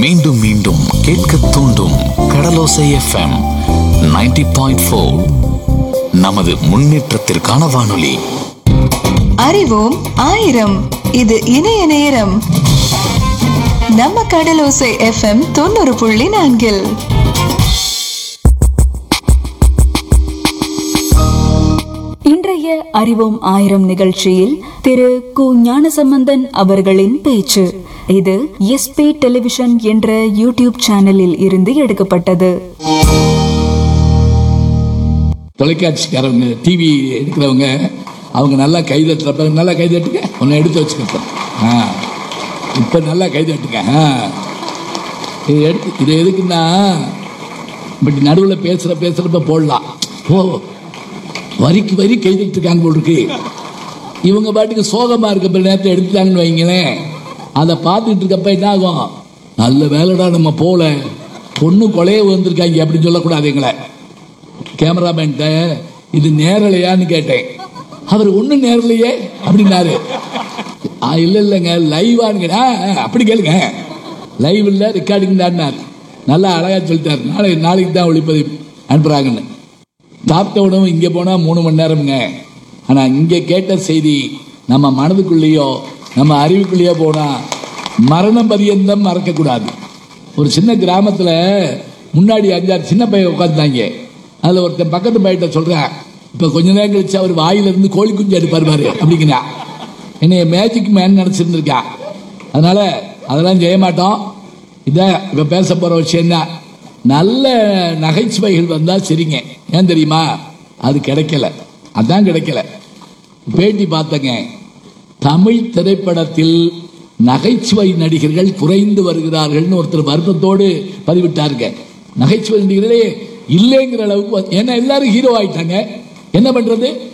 மீண்டும் மீண்டும் கேட்க தூண்டும் கடலோசை எஃப்எம் 90.4 பாயிண்ட் நமது முன்னேற்றத்திற்கான வானொலி அறிவோம் ஆயிரம் இது இணைய நேரம் நம்ம கடலோசை எஃப்எம் தொண்ணூறு புள்ளி நான்கில் இன்றைய அறிவோம் ஆயிரம் நிகழ்ச்சியில் திரு கு ஞானசம்பந்தன் அவர்களின் பேச்சு இது எஸ்பி டெலிவிஷன் என்ற யூடியூப் சேனலில் இருந்து எடுக்கப்பட்டது தொலைக்காட்சிக்காரவங்க டிவி எடுக்கிறவங்க அவங்க நல்லா கைதட்டுறப்ப நல்லா கைதட்டுங்க ஒன்று எடுத்து வச்சுக்கிட்டோம் ஆ இப்போ நல்லா கைதட்டுங்க ஆ இது எடுத்து இது எதுக்குன்னா இப்படி நடுவில் பேசுகிற பேசுகிறப்ப போடலாம் ஓ வரிக்கு வரி கைதட்டுருக்காங்க போல் இருக்கு இவங்க பாட்டுக்கு சோகமாக இருக்கப்ப நேரத்தை எடுத்துட்டாங்கன்னு வைங்களேன் அதை பார்த்துட்டு இருக்கப்ப என்ன ஆகும் நல்ல வேலைடா நம்ம போல பொண்ணு கொலைய வந்திருக்காங்க அப்படின்னு சொல்லக்கூடாது எங்களை கேமராமேன்ட்ட இது நேரலையான்னு கேட்டேன் அவர் ஒன்றும் நேரலையே அப்படின்னாரு ஆ, இல்ல இல்லைங்க லைவானுங்க ஆ, ஆ, அப்படி கேளுங்க லைவ் இல்லை ரெக்கார்டிங் தான் நல்லா அழகா சொல்லிட்டாரு நாளை நாளைக்கு தான் ஒளிப்பதிவு அனுப்புறாங்கன்னு சாப்பிட்ட உணவு இங்கே போனால் மூணு மணி நேரம்ங்க ஆனால் இங்கே கேட்ட செய்தி நம்ம மனதுக்குள்ளேயோ நம்ம அறிவுக்குள்ளேயோ போனால் மரணம் பரியந்தம் மறக்கக்கூடாது ஒரு சின்ன கிராமத்தில் முன்னாடி அஞ்சாறு சின்ன பையன் உட்காந்துட்டாங்க அதில் ஒருத்தன் பக்கத்து பையிட்ட சொல்கிறேன் இப்போ கொஞ்ச நேரம் கழிச்சு அவர் வாயிலிருந்து கோழி குஞ்சு எடுப்பார் பாரு அப்படிங்கிறா என்னைய மேஜிக் மேன் நினச்சிருந்துருக்கான் அதனால அதெல்லாம் செய்ய மாட்டோம் இதான் இப்போ பேச போகிற விஷயம் என்ன நல்ல நகைச்சுவைகள் வந்தால் சரிங்க ஏன் தெரியுமா அது கிடைக்கல அதான் கிடைக்கல பேட்டி பார்த்தங்க தமிழ் திரைப்படத்தில் நகைச்சுவை நடிகர்கள் குறைந்து வருகிறார்கள்னு ஒருத்தர் வருத்தத்தோடு பதிவிட்டாருங்க நகைச்சுவை நடிகர்களே இல்லைங்கிற அளவுக்கு வந்து- ஏன்னா எல்லாரும் ஹீரோ ஆயிட்டாங்க என்ன பண்றது